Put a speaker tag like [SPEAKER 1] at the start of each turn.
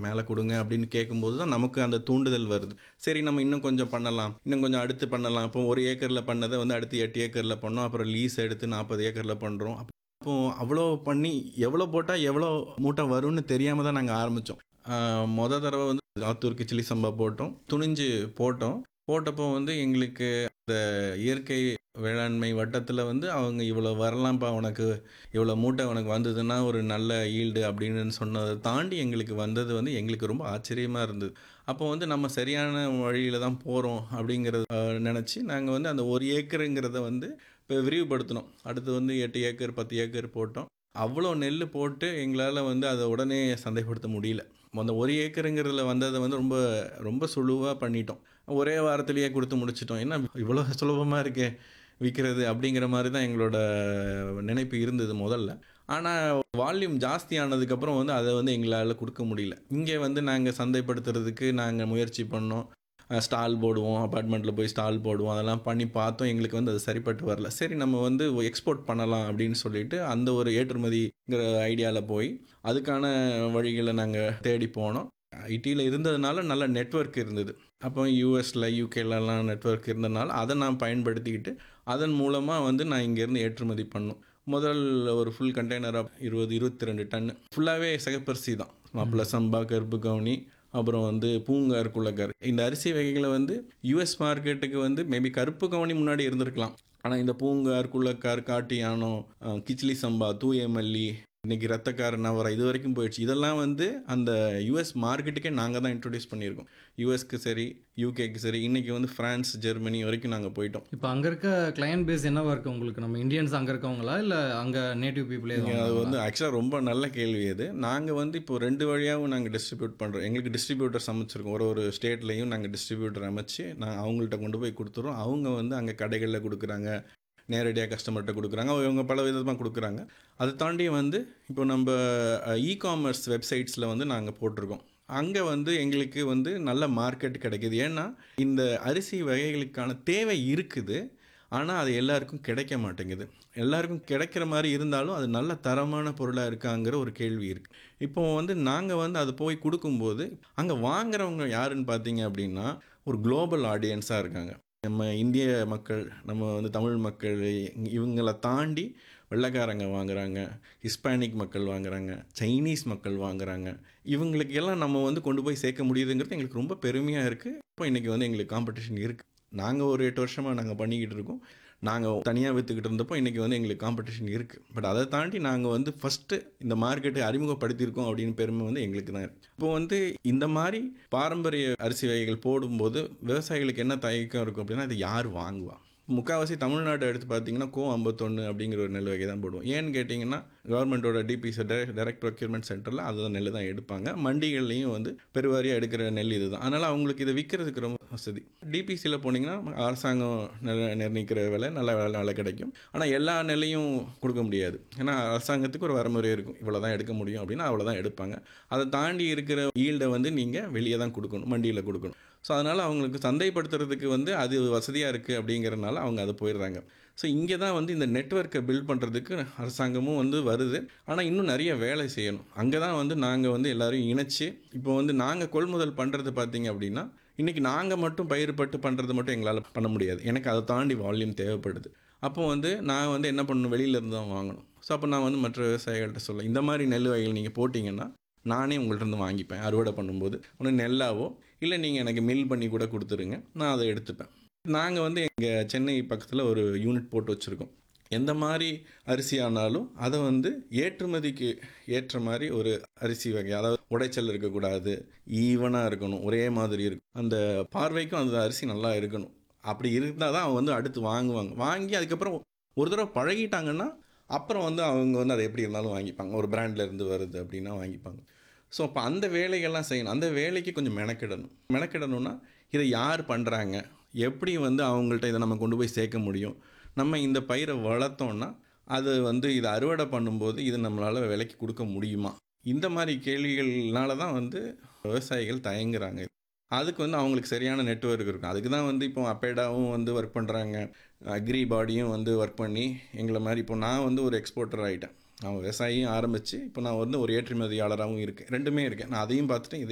[SPEAKER 1] மேலே கொடுங்க அப்படின்னு கேட்கும்போது தான் நமக்கு அந்த தூண்டுதல் வருது சரி நம்ம இன்னும் கொஞ்சம் பண்ணலாம் இன்னும் கொஞ்சம் அடுத்து பண்ணலாம் இப்போ ஒரு ஏக்கரில் பண்ணதை வந்து அடுத்து எட்டு ஏக்கரில் பண்ணோம் அப்புறம் லீஸ் எடுத்து நாற்பது ஏக்கரில் பண்ணுறோம் அப்போ அவ்வளோ பண்ணி எவ்வளோ போட்டால் எவ்வளோ மூட்டை வரும்னு தெரியாமல் தான் நாங்கள் ஆரம்பித்தோம் மொதல் தடவை வந்து ஆத்தூர் கிச்சிலி சம்பா போட்டோம் துணிஞ்சு போட்டோம் போட்டப்போ வந்து எங்களுக்கு இந்த இயற்கை வேளாண்மை வட்டத்தில் வந்து அவங்க இவ்வளோ வரலாம்ப்பா உனக்கு இவ்வளோ மூட்டை உனக்கு வந்ததுன்னா ஒரு நல்ல ஈல்டு அப்படின்னு சொன்னதை தாண்டி எங்களுக்கு வந்தது வந்து எங்களுக்கு ரொம்ப ஆச்சரியமாக இருந்தது அப்போ வந்து நம்ம சரியான வழியில் தான் போகிறோம் அப்படிங்கிறத நினச்சி நாங்கள் வந்து அந்த ஒரு ஏக்கருங்கிறத வந்து இப்போ விரிவுபடுத்தினோம் அடுத்து வந்து எட்டு ஏக்கர் பத்து ஏக்கர் போட்டோம் அவ்வளோ நெல் போட்டு எங்களால் வந்து அதை உடனே சந்தைப்படுத்த முடியல அந்த ஒரு ஏக்கருங்கிறதுல வந்ததை வந்து ரொம்ப ரொம்ப சுழுவாக பண்ணிட்டோம் ஒரே வாரத்திலேயே கொடுத்து முடிச்சிட்டோம் என்ன இவ்வளோ சுலபமாக இருக்கே விற்கிறது அப்படிங்கிற மாதிரி தான் எங்களோட நினைப்பு இருந்தது முதல்ல ஆனால் வால்யூம் ஜாஸ்தி ஆனதுக்கப்புறம் வந்து அதை வந்து எங்களால் கொடுக்க முடியல இங்கே வந்து நாங்கள் சந்தைப்படுத்துறதுக்கு நாங்கள் முயற்சி பண்ணோம் ஸ்டால் போடுவோம் அப்பார்ட்மெண்ட்டில் போய் ஸ்டால் போடுவோம் அதெல்லாம் பண்ணி பார்த்தோம் எங்களுக்கு வந்து அது சரிப்பட்டு வரல சரி நம்ம வந்து எக்ஸ்போர்ட் பண்ணலாம் அப்படின்னு சொல்லிட்டு அந்த ஒரு ஏற்றுமதிங்கிற ஐடியாவில் போய் அதுக்கான வழிகளை நாங்கள் தேடி போனோம் ஐடியில் இருந்ததுனால நல்ல நெட்ஒர்க் இருந்தது அப்போ யூஎஸில் யூகேலலாம் நெட்ஒர்க் இருந்ததுனால அதை நான் பயன்படுத்திக்கிட்டு அதன் மூலமாக வந்து நான் இங்கேருந்து ஏற்றுமதி பண்ணோம் முதல் ஒரு ஃபுல் கண்டெய்னராக இருபது இருபத்தி ரெண்டு டன்னு ஃபுல்லாகவே சிகப்பரிசி தான் மாப்பிள்ளை சம்பா கருப்பு கவுனி அப்புறம் வந்து பூங்கார் குள்ளக்கார் இந்த அரிசி வகைகளை வந்து யூஎஸ் மார்க்கெட்டுக்கு வந்து மேபி கருப்பு கவனி முன்னாடி இருந்திருக்கலாம் ஆனால் இந்த பூங்கார் குள்ளக்கார் காட்டு யானம் கிச்லி சம்பா தூய மல்லி இன்னைக்கு ரத்தக்கார நவரா இது வரைக்கும் போயிடுச்சு இதெல்லாம் வந்து அந்த யூஎஸ் மார்க்கெட்டுக்கே நாங்கள் தான் இன்ட்ரடியூஸ் பண்ணியிருக்கோம் யூஎஸ்க்கு சரி யூகேக்கு சரி இன்னைக்கு வந்து ஃப்ரான்ஸ் ஜெர்மனி வரைக்கும் நாங்கள் போயிட்டோம்
[SPEAKER 2] இப்போ அங்கே இருக்க கிளையண்ட் பேஸ் என்னவா இருக்கு உங்களுக்கு நம்ம இந்தியன்ஸ் அங்கே இருக்கவங்களா இல்லை அங்கே நேட்டிவ் பீப்புளே
[SPEAKER 1] அது வந்து ஆக்சுவலாக ரொம்ப நல்ல கேள்வி அது நாங்கள் வந்து இப்போ ரெண்டு வழியாகவும் நாங்கள் டிஸ்ட்ரிபியூட் பண்ணுறோம் எங்களுக்கு டிஸ்ட்ரிபியூட்டர் அமைச்சிருக்கோம் ஒரு ஒரு ஸ்டேட்லேயும் நாங்கள் டிஸ்ட்ரிபியூட்டர் அமைச்சு நான் அவங்கள்ட்ட கொண்டு போய் கொடுத்துறோம் அவங்க வந்து அங்கே கடைகளில் கொடுக்குறாங்க நேரடியாக கஸ்டமர்கிட்ட கொடுக்குறாங்க அவங்க பல விதமாக கொடுக்குறாங்க அதை தாண்டி வந்து இப்போ நம்ம இ காமர்ஸ் வெப்சைட்ஸில் வந்து நாங்கள் போட்டிருக்கோம் அங்கே வந்து எங்களுக்கு வந்து நல்ல மார்க்கெட் கிடைக்கிது ஏன்னா இந்த அரிசி வகைகளுக்கான தேவை இருக்குது ஆனால் அது எல்லாருக்கும் கிடைக்க மாட்டேங்குது எல்லாருக்கும் கிடைக்கிற மாதிரி இருந்தாலும் அது நல்ல தரமான பொருளாக இருக்காங்கிற ஒரு கேள்வி இருக்குது இப்போ வந்து நாங்கள் வந்து அதை போய் கொடுக்கும்போது அங்கே வாங்குறவங்க யாருன்னு பார்த்தீங்க அப்படின்னா ஒரு குளோபல் ஆடியன்ஸாக இருக்காங்க நம்ம இந்திய மக்கள் நம்ம வந்து தமிழ் மக்கள் இவங்களை தாண்டி வெள்ளைக்காரங்க வாங்குறாங்க ஹிஸ்பானிக் மக்கள் வாங்குறாங்க சைனீஸ் மக்கள் வாங்குறாங்க இவங்களுக்கு எல்லாம் நம்ம வந்து கொண்டு போய் சேர்க்க முடியுதுங்கிறது எங்களுக்கு ரொம்ப பெருமையாக இருக்குது இப்போ இன்றைக்கி வந்து எங்களுக்கு காம்படிஷன் இருக்குது நாங்கள் ஒரு எட்டு வருஷமாக நாங்கள் பண்ணிக்கிட்டு இருக்கோம் நாங்கள் தனியாக விற்றுக்கிட்டு இருந்தப்போ இன்றைக்கி வந்து எங்களுக்கு காம்படிஷன் இருக்குது பட் அதை தாண்டி நாங்கள் வந்து ஃபஸ்ட்டு இந்த மார்க்கெட்டை அறிமுகப்படுத்தியிருக்கோம் அப்படின்னு பெருமை வந்து எங்களுக்கு தான் இருக்குது இப்போ வந்து இந்த மாதிரி பாரம்பரிய அரிசி வகைகள் போடும்போது விவசாயிகளுக்கு என்ன தயக்கம் இருக்கும் அப்படின்னா இது யார் வாங்குவா முக்கால்வாசி தமிழ்நாட்டை எடுத்து பார்த்தீங்கன்னா கோ ஐம்பத்தொன்று அப்படிங்கிற ஒரு நெல் வகை தான் போடுவோம் ஏன்னு கேட்டிங்கன்னா கவர்மெண்ட்டோட டிபிசி டைரக்ட் ப்ரொக்யூர்மெண்ட் சென்டரில் அதுதான் நெல் தான் எடுப்பாங்க மண்டிகள்லையும் வந்து பெருவாரியாக எடுக்கிற நெல் இது தான் அதனால் அவங்களுக்கு இதை விற்கிறதுக்கு ரொம்ப வசதி டிபிசியில் போனீங்கன்னா அரசாங்கம் நிர்ணயிக்கிற விலை நல்ல விலை விலை கிடைக்கும் ஆனால் எல்லா நெல்லையும் கொடுக்க முடியாது ஏன்னா அரசாங்கத்துக்கு ஒரு வரமுறை இருக்கும் இவ்வளோ தான் எடுக்க முடியும் அப்படின்னா அவ்வளோ தான் எடுப்பாங்க அதை தாண்டி இருக்கிற ஈல்டை வந்து நீங்கள் வெளியே தான் கொடுக்கணும் மண்டியில் கொடுக்கணும் ஸோ அதனால் அவங்களுக்கு சந்தைப்படுத்துறதுக்கு வந்து அது வசதியாக இருக்குது அப்படிங்கிறனால அவங்க அதை போயிடுறாங்க ஸோ இங்கே தான் வந்து இந்த நெட்ஒர்க்கை பில்ட் பண்ணுறதுக்கு அரசாங்கமும் வந்து வருது ஆனால் இன்னும் நிறைய வேலை செய்யணும் அங்கே தான் வந்து நாங்கள் வந்து எல்லோரையும் இணைச்சி இப்போ வந்து நாங்கள் கொள்முதல் பண்ணுறது பார்த்தீங்க அப்படின்னா இன்றைக்கி நாங்கள் மட்டும் பயிர்பட்டு பண்ணுறது மட்டும் எங்களால் பண்ண முடியாது எனக்கு அதை தாண்டி வால்யூம் தேவைப்படுது அப்போ வந்து நான் வந்து என்ன பண்ணணும் வெளியிலேருந்து தான் வாங்கணும் ஸோ அப்போ நான் வந்து மற்ற விவசாயிகள்கிட்ட சொல்ல இந்த மாதிரி நெல் வகைகள் நீங்கள் போட்டிங்கன்னா நானே உங்கள்கிட்ட இருந்து வாங்கிப்பேன் அறுவடை பண்ணும்போது ஒன்று நெல்லாவோ இல்லை நீங்கள் எனக்கு மில் பண்ணி கூட கொடுத்துருங்க நான் அதை எடுத்துப்பேன் நாங்கள் வந்து எங்கள் சென்னை பக்கத்தில் ஒரு யூனிட் போட்டு வச்சுருக்கோம் எந்த மாதிரி அரிசி ஆனாலும் அதை வந்து ஏற்றுமதிக்கு ஏற்ற மாதிரி ஒரு அரிசி வகை அதாவது உடைச்சல் இருக்கக்கூடாது ஈவனாக இருக்கணும் ஒரே மாதிரி இருக்கும் அந்த பார்வைக்கும் அந்த அரிசி நல்லா இருக்கணும் அப்படி இருந்தால் தான் அவங்க வந்து அடுத்து வாங்குவாங்க வாங்கி அதுக்கப்புறம் ஒரு தடவை பழகிட்டாங்கன்னா அப்புறம் வந்து அவங்க வந்து அதை எப்படி இருந்தாலும் வாங்கிப்பாங்க ஒரு பிராண்ட்லேருந்து வருது அப்படின்னா வாங்கிப்பாங்க ஸோ அப்போ அந்த வேலைகள்லாம் செய்யணும் அந்த வேலைக்கு கொஞ்சம் மெனக்கிடணும் மெனக்கிடணும்னா இதை யார் பண்ணுறாங்க எப்படி வந்து அவங்கள்ட்ட இதை நம்ம கொண்டு போய் சேர்க்க முடியும் நம்ம இந்த பயிரை வளர்த்தோன்னா அது வந்து இதை அறுவடை பண்ணும்போது இது நம்மளால் விலைக்கு கொடுக்க முடியுமா இந்த மாதிரி கேள்விகள்னால தான் வந்து விவசாயிகள் தயங்குறாங்க அதுக்கு வந்து அவங்களுக்கு சரியான நெட்ஒர்க் இருக்கும் அதுக்கு தான் வந்து இப்போ அப்பேடாவும் வந்து ஒர்க் பண்ணுறாங்க அக்ரி பாடியும் வந்து ஒர்க் பண்ணி எங்களை மாதிரி இப்போ நான் வந்து ஒரு எக்ஸ்போர்ட்டர் ஆகிட்டேன் நான் விவசாயியும் ஆரம்பித்து இப்போ நான் வந்து ஒரு ஏற்றுமதியாளராகவும் இருக்கேன் ரெண்டுமே இருக்கேன் நான் அதையும் பார்த்துட்டு இதை